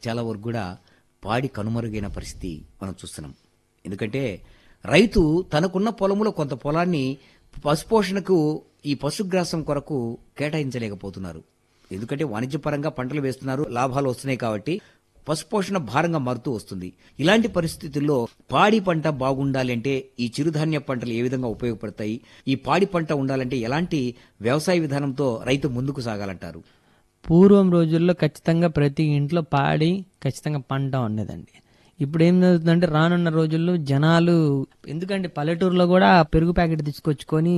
చాలా వరకు కూడా పాడి కనుమరుగైన పరిస్థితి మనం చూస్తున్నాం ఎందుకంటే రైతు తనకున్న పొలంలో కొంత పొలాన్ని పశుపోషణకు ఈ పశుగ్రాసం కొరకు కేటాయించలేకపోతున్నారు ఎందుకంటే వాణిజ్యపరంగా పంటలు వేస్తున్నారు లాభాలు వస్తున్నాయి కాబట్టి పశుపోషణ భారంగా మారుతూ వస్తుంది ఇలాంటి పరిస్థితుల్లో పాడి పంట బాగుండాలి అంటే ఈ చిరుధాన్య పంటలు ఏ విధంగా ఉపయోగపడతాయి ఈ పాడి పంట ఉండాలంటే ఎలాంటి వ్యవసాయ విధానంతో రైతు ముందుకు సాగాలంటారు పూర్వం రోజుల్లో ఖచ్చితంగా ప్రతి ఇంట్లో పాడి ఖచ్చితంగా పంట ఉండేదండి ఇప్పుడు ఏం జరుగుతుందంటే రానున్న రోజుల్లో జనాలు ఎందుకంటే పల్లెటూరులో కూడా పెరుగు ప్యాకెట్ తీసుకొచ్చుకొని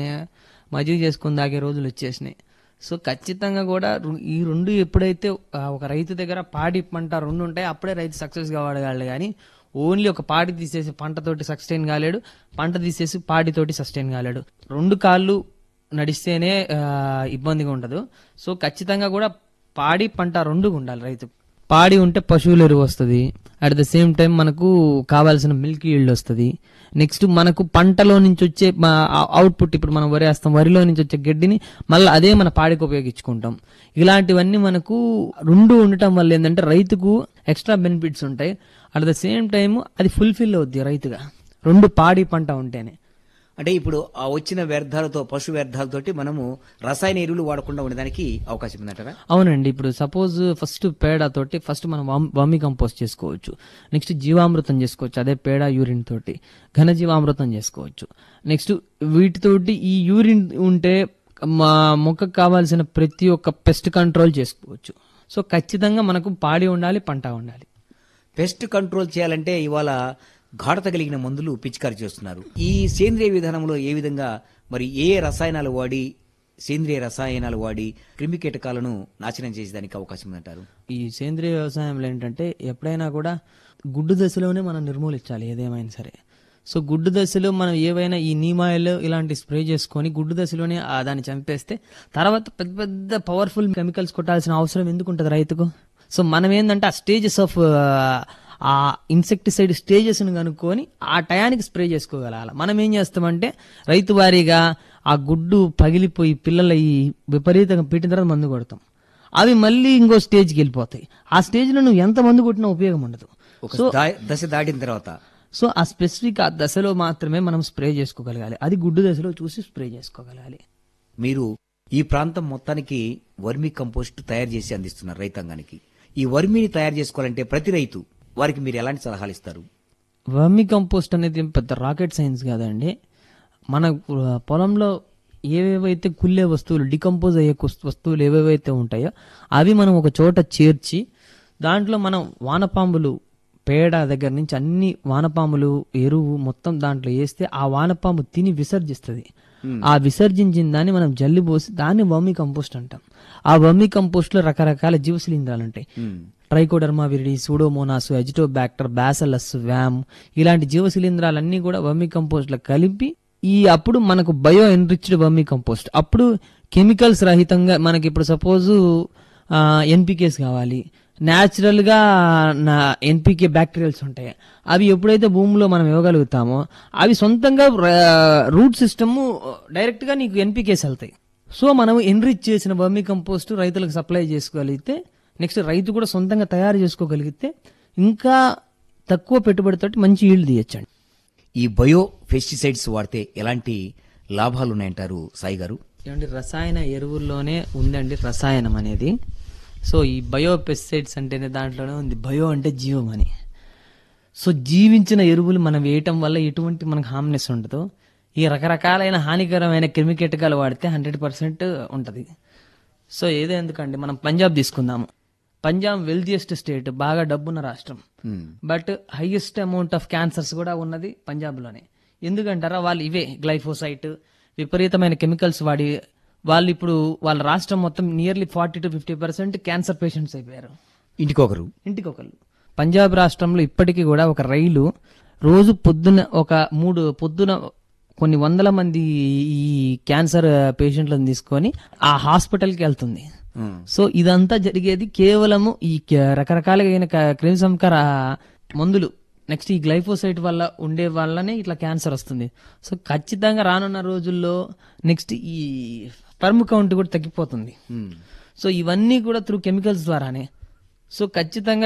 మజ్జిగ చేసుకొని తాగే రోజులు వచ్చేసినాయి సో ఖచ్చితంగా కూడా రు- ఈ రెండు ఎప్పుడైతే ఆ, ఒక రైతు దగ్గర పాడి పంట రెండు ఉంటాయి అప్పుడే రైతు సక్సెస్ కావడగలడు కానీ ఓన్లీ ఒక పాడి తీసేసి పంటతోటి సస్టైన్ కాలేడు పంట తీసేసి పాడితోటి సస్టైన్ కాలేడు రెండు కాళ్ళు నడిస్తేనే ఆ, ఇబ్బందిగా ఉండదు సో ఖచ్చితంగా కూడా పాడి పంట రెండు ఉండాలి రైతు పాడి ఉంటే పశువుల ఎరువు వస్తుంది అట్ ద సేమ్ టైం మనకు కావాల్సిన మిల్క్ ఈల్డ్ వస్తుంది నెక్స్ట్ మనకు పంటలో నుంచి వచ్చే అవుట్పుట్ ఇప్పుడు మనం వరి వేస్తాం వరిలో నుంచి వచ్చే గడ్డిని మళ్ళీ అదే మన పాడికి ఉపయోగించుకుంటాం ఇలాంటివన్నీ మనకు రెండు ఉండటం వల్ల ఏంటంటే రైతుకు ఎక్స్ట్రా బెనిఫిట్స్ ఉంటాయి అట్ ద సేమ్ టైం అది ఫుల్ఫిల్ అవుద్ది రైతుగా రెండు పాడి పంట ఉంటేనే అంటే ఇప్పుడు ఆ వచ్చిన వ్యర్థాలతో పశు వ్యర్థాలతోటి మనము రసాయన ఎరువులు వాడకుండా ఉండడానికి అవకాశం ఉందంటారా అవునండి ఇప్పుడు సపోజ్ ఫస్ట్ పేడ తోటి ఫస్ట్ మనం వం- వర్మి కంపోస్ట్ చేసుకోవచ్చు నెక్స్ట్ జీవామృతం చేసుకోవచ్చు అదే పేడ యూరిన్ తోటి ఘన జీవామృతం చేసుకోవచ్చు నెక్స్ట్ వీటితోటి ఈ యూరిన్ ఉంటే మా మొక్కకు కావాల్సిన ప్రతి ఒక్క పెస్ట్ కంట్రోల్ చేసుకోవచ్చు సో ఖచ్చితంగా మనకు పాడి ఉండాలి పంట ఉండాలి పెస్ట్ కంట్రోల్ చేయాలంటే ఇవాళ ఘాటత కలిగిన మందులు పిచికారి చేస్తున్నారు ఈ సేంద్రియ విధానంలో ఏ విధంగా మరి ఏ రసాయనాలు వాడి సేంద్రియ రసాయనాలు వాడి క్రిమి కీటకాలను నాశనం చేసేదానికి అవకాశం ఉందంటారు ఈ సేంద్రియ వ్యవసాయంలో ఏంటంటే ఎప్పుడైనా కూడా గుడ్డు దశలోనే మనం నిర్మూలించాలి ఏదేమైనా సరే సో గుడ్డు దశలో మనం ఏవైనా ఈ నీమాయిల్ ఇలాంటి స్ప్రే చేసుకొని గుడ్డు దశలోనే ఆ దాన్ని చంపేస్తే తర్వాత పెద్ద పెద్ద పవర్ఫుల్ కెమికల్స్ కొట్టాల్సిన అవసరం ఎందుకు ఉంటుంది రైతుకు సో మనం ఏంటంటే ఆ స్టేజెస్ ఆఫ్ ఆ ఇన్సెక్టిసైడ్ స్టేజెస్ని కనుక్కొని ఆ టయానికి స్ప్రే చేసుకోగలాలి మనం ఏం చేస్తామంటే రైతు వారీగా ఆ గుడ్డు పగిలిపోయి పిల్లలు ఈ విపరీతంగా పెట్టిన తర్వాత మందు కొడతాం అవి మళ్ళీ ఇంకో స్టేజ్కి వెళ్ళిపోతాయి ఆ స్టేజ్లో నువ్వు ఎంత మందు కొట్టినా ఉపయోగం ఉండదు ఒక దా- దశ దాటిన తర్వాత సో ఆ స్పెసిఫిక్ ఆ దశలో మాత్రమే మనం స్ప్రే చేసుకోగలగాలి అది గుడ్డు దశలో చూసి స్ప్రే చేసుకోగలగాలి మీరు ఈ ప్రాంతం మొత్తానికి వర్మి కంపోస్ట్ తయారు చేసి అందిస్తున్నారు రైతాంగానికి ఈ వర్మిని తయారు చేసుకోవాలంటే ప్రతి రైతు వారికి మీరు ఎలాంటి సలహాలు ఇస్తారు వర్మి కంపోస్ట్ అనేది ఏం పెద్ద రాకెట్ సైన్స్ కాదండి మన ఆ, పొలంలో ఏవేవైతే కుళ్ళే వస్తువులు డికంపోజ్ అయ్యే కుస్- వస్తువులు ఏవేవైతే ఉంటాయో అవి మనం ఒక చోట చేర్చి దాంట్లో మనం వానపాములు పేడ దగ్గర నుంచి అన్ని వానపాములు ఎరువు మొత్తం దాంట్లో వేస్తే ఆ వానపాము తిని విసర్జిస్తుంది ఆ విసర్జించిన దాన్ని మనం జల్లి పోసి దాన్ని వర్మి కంపోస్ట్ అంటాం ఆ వర్మి కంపోస్ట్ లో రకరకాల జీవశిలీంధ్రాలు ఉంటాయి trichoderma viride pseudomonas azotobacter bacillus VAM ఇలాంటి జీవశిలీంధ్రాలన్నీ కూడా వర్మి కంపోస్ట్ లో కలిపి ఈ అప్పుడు మనకు బయో ఎన్రిచ్డ్ వర్మి కంపోస్ట్ అప్పుడు కెమికల్స్ రహితంగా మనకి ఇప్పుడు సపోజు ఎన్పికేస్ కావాలి న్యాచురల్ గా నా ఎన్పికే బ్యాక్టీరియల్స్ ఉంటాయి అవి ఎప్పుడైతే భూమిలో మనం ఇవ్వగలుగుతామో అవి సొంతంగా రూట్ సిస్టమ్ డైరెక్ట్ గా నీకు ఎన్పికేస్ వెళ్తాయి సో మనం ఎన్రిచ్ చేసిన వర్మి కంపోస్ట్ రైతులకు సప్లై చేసుకోగలిగితే నెక్స్ట్ రైతు కూడా సొంతంగా తయారు చేసుకోగలిగితే ఇంకా తక్కువ పెట్టుబడితోటి మంచి ఈల్డ్ తీయచ్చండి ఈ బయో పెస్టిసైడ్స్ వాడితే ఎలాంటి లాభాలు ఉన్నాయంటారు సాయి గారు ఏమండి రసాయన ఎరువుల్లోనే ఉందండి రసాయనం అనేది సో ఈ బయో పెస్టిసైడ్స్ అంటేనే దాంట్లోనే ఉంది బయో అంటే జీవం అని సో జీవించిన ఎరువులు మనం వేయటం వల్ల ఎటువంటి మనకు హామ్నెస్ ఉండదు ఈ రకరకాలైన హానికరమైన క్రిమికీటకాలు వాడితే హండ్రెడ్ పర్సెంట్ ఉంటుంది సో ఏదో ఎందుకండి మనం పంజాబ్ తీసుకుందాము పంజాబ్ వెల్తియెస్ట్ స్టేట్ బాగా డబ్బున్న రాష్ట్రం but highest amount of cancers కూడా ఉన్నది పంజాబ్లోనే ఎందుకంటారా వాళ్ళు ఇవే గ్లైఫోసైట్ విపరీతమైన కెమికల్స్ వాడి వాళ్ళు ఇప్పుడు వాళ్ళ రాష్ట్రం మొత్తం nearly forty to fifty percent cancer patients అయిపోయారు ఇంటికొకరు ఇంటికి ఒకళ్ళు పంజాబ్ రాష్ట్రంలో ఇప్పటికీ కూడా ఒక రైలు రోజు పొద్దున ఒక మూడు పొద్దున కొన్ని వందల మంది ఈ క్యాన్సర్ పేషెంట్లను తీసుకొని ఆ హాస్పిటల్కి వెళ్తుంది సో ఇదంతా జరిగేది కేవలము ఈ క- రకరకాలైన క- క్రిమి సంకర మందులు నెక్స్ట్ ఈ గ్లైఫోసైట్ వల్ల ఉండే వల్లనే ఇట్లా క్యాన్సర్ వస్తుంది సో ఖచ్చితంగా రానున్న రోజుల్లో నెక్స్ట్ ఈ స్పర్మ్ కౌంట్ కూడా తగ్గిపోతుంది సో ఇవన్నీ కూడా త్రూ కెమికల్స్ ద్వారానే సో ఖచ్చితంగా